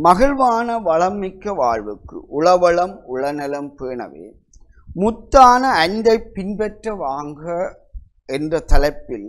மகிழ்வான வளமிக்க வாழ்வுக்கு உளவளம் உளநலம் பேணவே முத்தான அன்பை பின்பற்ற வாங்க என்ற தலைப்பில்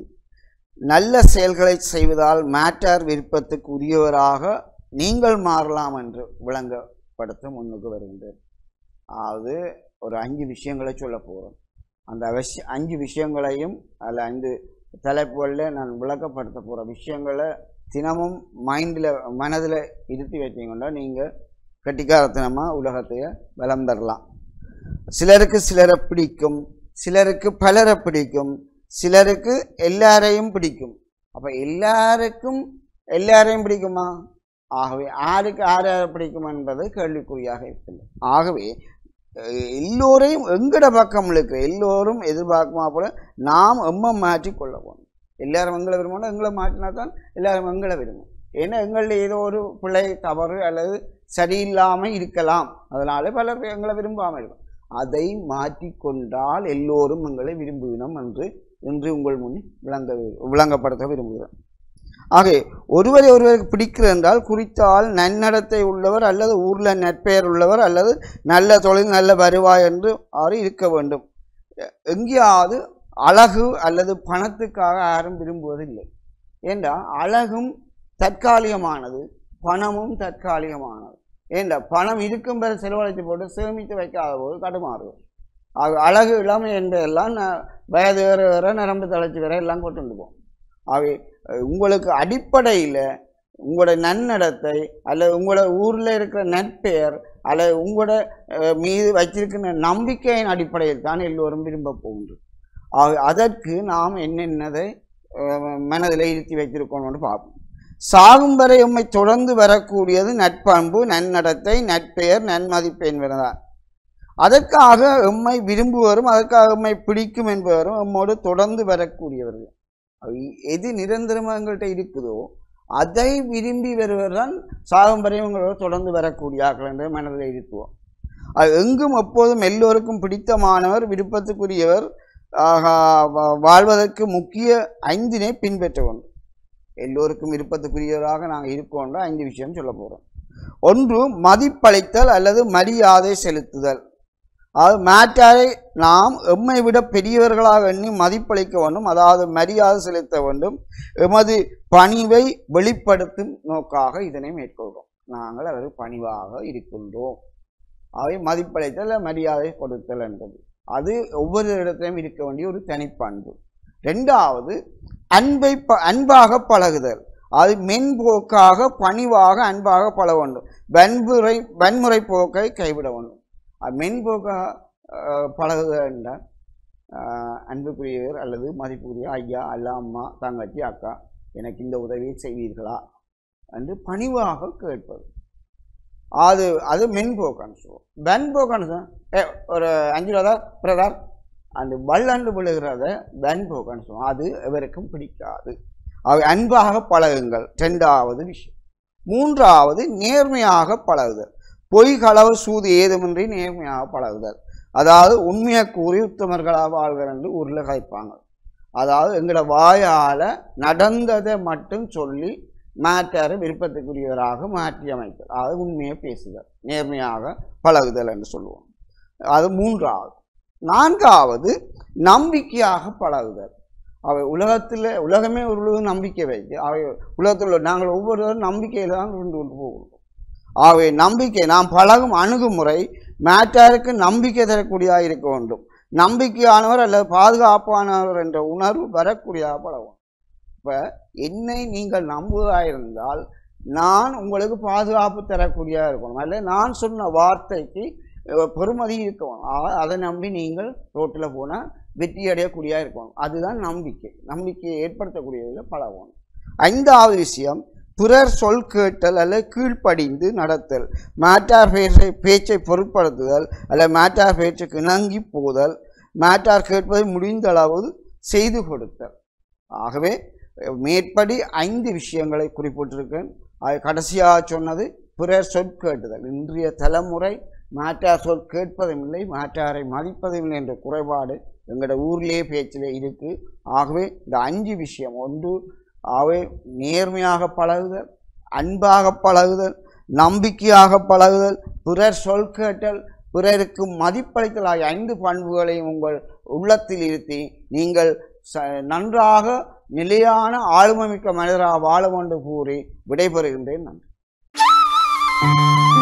நல்ல செயல்களை செய்வதால் மேட்டார் விருப்பத்துக்கு உரியவராக நீங்கள் மாறலாம் என்று விளங்கப்படுத்த முன்னுக்கு வருகின்றேன் அதாவது ஒரு அஞ்சு விஷயங்களை சொல்ல போகிறோம் அந்த அவசிய அஞ்சு விஷயங்களையும் அதில் ஐந்து தலைப்புகளில் நான் விளக்கப்படுத்த போகிற விஷயங்களை தினமும் மைண்டில் மனதில் இருத்தி வச்சீங்கன்னா நீங்கள் கட்டிக்காரத்தனமாக உலகத்தையே பலம் தரலாம் சிலருக்கு சிலரை பிடிக்கும் சிலருக்கு பலரை பிடிக்கும் சிலருக்கு எல்லாரையும் பிடிக்கும் அப்போ எல்லாருக்கும் எல்லாரையும் பிடிக்குமா ஆகவே யாருக்கு யார் யாரை பிடிக்கும் என்பது கேள்விக்குறியாக இருக்கிறது ஆகவே அஹ், எல்லோரையும் எங்கட பக்கம் இருக்கிற எல்லோரும் எதிர்பார்க்குமா போல நாம் எம்ம மாற்றி கொள்ள போகணும் எல்லாரும் எங்களை விரும்பணும் எங்களை மாற்றினா தான் எல்லாரும் எங்களை விரும்பும் ஏன்னா எங்களில் ஏதோ ஒரு பிழை தவறு அல்லது சரியில்லாமல் இருக்கலாம் அதனால பலர் எங்களை விரும்பாமல் இருக்கும் அதை மாற்றிக்கொண்டால் எல்லோரும் எங்களை விரும்புவினோம் என்று இன்று உங்கள் முன் விளங்க விளங்கப்படுத்த விரும்புகிறேன் ஆகவே ஒருவரை ஒருவருக்கு பிடிக்கிறது என்றால் குறித்தால் நன்னடத்தை உள்ளவர் அல்லது ஊரில் நற்பெயர் உள்ளவர் அல்லது நல்ல தொழில் நல்ல வருவாய் என்று அவர் இருக்க வேண்டும் எ- எங்கேயாவது அழகு அல்லது பணத்துக்காக யாரும் விரும்புவதில்லை ஏண்டா அழகும் தற்காலிகமானது பணமும் தற்காலிகமானது ஏண்டா பணம் இருக்கும் வரை செலவழித்து போட்டு சேமித்து வைக்காத போது தடுமாறும் ஆக அழகு இளமை என்பதெல்லாம் ந- வயது வேற வேற நரம்பு தளர்ச்சி வேற எல்லாம் கொண்டு போகும் ஆகவே அஹ், உங்களுக்கு அடிப்படையில் உங்களோட நன்னடத்தை அல்லது உங்களோட ஊரில் இருக்கிற நற்பெயர் அல்லது உங்களோட அஹ், மீது வச்சிருக்கிற நம்பிக்கையின் அடிப்படையில் தான் எல்லோரும் விரும்ப போகின்றது ஆக அதற்கு நாம் என்னென்னதை அஹ், மனதில் இருத்தி வைத்திருக்கணும்னு பார்ப்போம் சாகும் வரை உம்மை தொடர்ந்து வரக்கூடியது நட்பண்பு நன்னடத்தை நற்பெயர் நன்மதிப்பு என்பதுதான் அதற்காக எம்மை விரும்புவரும் அதற்காக எம்மை பிடிக்கும் என்பவரும் எம்மோடு தொடர்ந்து வரக்கூடியவர்கள் அது எது நிரந்தரமாக எங்கள்கிட்ட இருக்குதோ அதை விரும்பி வருவர் தான் சாகும் வரை உங்களோட தொடர்ந்து வரக்கூடிய ஆக்கள் என்று மனதில் இருத்துவோம் அது எங்கும் எப்போதும் எல்லோருக்கும் பிடித்தமானவர் விருப்பத்துக்குரியவர் ஆகா, வா- வாழ்வதற்கு முக்கிய ஐந்தினை பின்பற்ற வேண்டும் எல்லோருக்கும் விருப்பத்துக்குரியவராக நாங்கள் இருக்கோன்ற ஐந்து விஷயம் சொல்ல போகிறோம் ஒன்று மதிப்பளித்தல் அல்லது மரியாதை செலுத்துதல் அதாவது மேட்டாரை நாம் எம்மை விட பெரியவர்களாக எண்ணி மதிப்பளிக்க வேண்டும் அதாவது மரியாதை செலுத்த வேண்டும் எமது பணிவை வெளிப்படுத்தும் நோக்காக இதனை மேற்கொள்கிறோம் நாங்கள் அவர் பணிவாக இருக்கின்றோம் அவை மதிப்பளித்தல் மரியாதை கொடுத்தல் என்பது அது ஒவ்வொரு இடத்திலும் இருக்க வேண்டிய ஒரு தனிப்பண்பு ரெண்டாவது அன்பை ப அன்பாக பழகுதல் அது மென்போக்காக பணிவாக அன்பாக பழக வேண்டும் வன்முறை வன்முறை போக்கை கைவிட வேண்டும் அது மென்போக்காக அஹ், பழகுதல் என்றால் அஹ், அன்புக்குரியவர் அல்லது மதிப்புக்குரிய ஐயா அல்ல அம்மா தங்கச்சி அக்கா எனக்கு இந்த உதவியை செய்வீர்களா என்று பணிவாக கேட்பது அது அது மென்போக்கான சொல்லுவோம் வெண்போக்கான சொல்லுவோம். ஏ ஒரு அஞ்சு ரூபா பிரதார் அந்த வள்ளண்டு விழுகிறத வெண்போக்கான சொல்லுவோம் அது இவருக்கும் பிடிக்காது அவை அன்பாக பழகுங்கள் ரெண்டாவது விஷயம் மூன்றாவது நேர்மையாக பழகுதல் பொய் களவு சூது ஏதுமின்றி நேர்மையாக பழகுதல் அதாவது உண்மையை கூறி உத்தமர்களாக வாழ்கள் என்று ஊரில் கைப்பாங்க அதாவது எங்களோட வாயால் நடந்ததை மட்டும் சொல்லி மேட்டரை விருப்பத்துக்குரியவராக மாற்றி அமைத்தல் அதாவது உண்மையை பேசுதல் நேர்மையாக பழகுதல் என்று சொல்லுவோம் அது மூன்றாவது நான்காவது நம்பிக்கையாக பழகுதல் அவை உலகத்தில் உலகமே ஒரு நம்பிக்கை வைத்து அவை உலகத்தில் உள்ள நாங்கள் ஒவ்வொருவரும் நம்பிக்கையில் தான் இருந்து கொண்டு போகிறோம் ஆகவே நம்பிக்கை நாம் பழகும் அணுகுமுறை மேட்டாருக்கு நம்பிக்கை தரக்கூடியதாக இருக்க வேண்டும் நம்பிக்கையானவர் அல்லது பாதுகாப்பானவர் என்ற உணர்வு வரக்கூடியதாக பழகும் இப்போ என்னை நீங்கள் நம்புவதாக இருந்தால் நான் உங்களுக்கு பாதுகாப்பு தரக்கூடியதாக இருக்கணும் அல்ல நான் சொன்ன வார்த்தைக்கு அஹ், பெறுமதி இருக்கணும் ஆ- அதை நம்பி நீங்கள் ரோட்டில் போனால் வெற்றி அடையக்கூடியதாக இருக்கணும் அதுதான் நம்பிக்கை நம்பிக்கையை ஏற்படுத்தக்கூடியதில் பழகணும் ஐந்தாவது விஷயம் பிறர் சொல் கேட்டல் அல்லது கீழ்ப்படிந்து நடத்தல் மேட்டார் பேச்சை பேச்சை பொருட்படுத்துதல் அல்லது மேட்டார் பேச்சுக்கு இணங்கி போதல் மேட்டார் கேட்பதை முடிந்த அளவு செய்து கொடுத்தல் ஆகவே மேற்படி ஐந்து விஷயங்களை குறிப்பிட்டிருக்கேன் அது கடைசியாக சொன்னது பிறர் சொல் கேட்டுதல் இன்றைய தலைமுறை மாற்றார் சொல் கேட்பதும் இல்லை மாற்றாரை மதிப்பதும் இல்லை என்ற குறைபாடு எங்களோட ஊர்லேயே பேச்சில் இருக்கு ஆகவே இந்த அஞ்சு விஷயம் ஒன்று ஆகவே நேர்மையாக பழகுதல் அன்பாக பழகுதல் நம்பிக்கையாக பழகுதல் பிறர் சொல் கேட்டல் பிறருக்கு மதிப்பளித்தல் ஆகிய ஐந்து பண்புகளையும் உங்கள் உள்ளத்தில் இருத்தி நீங்கள் ச- நன்றாக நிலையான ஆளுமைமிக்க மனிதராக வாழ வேண்டும் கூறி விடைபெறுகின்றேன் நன்றி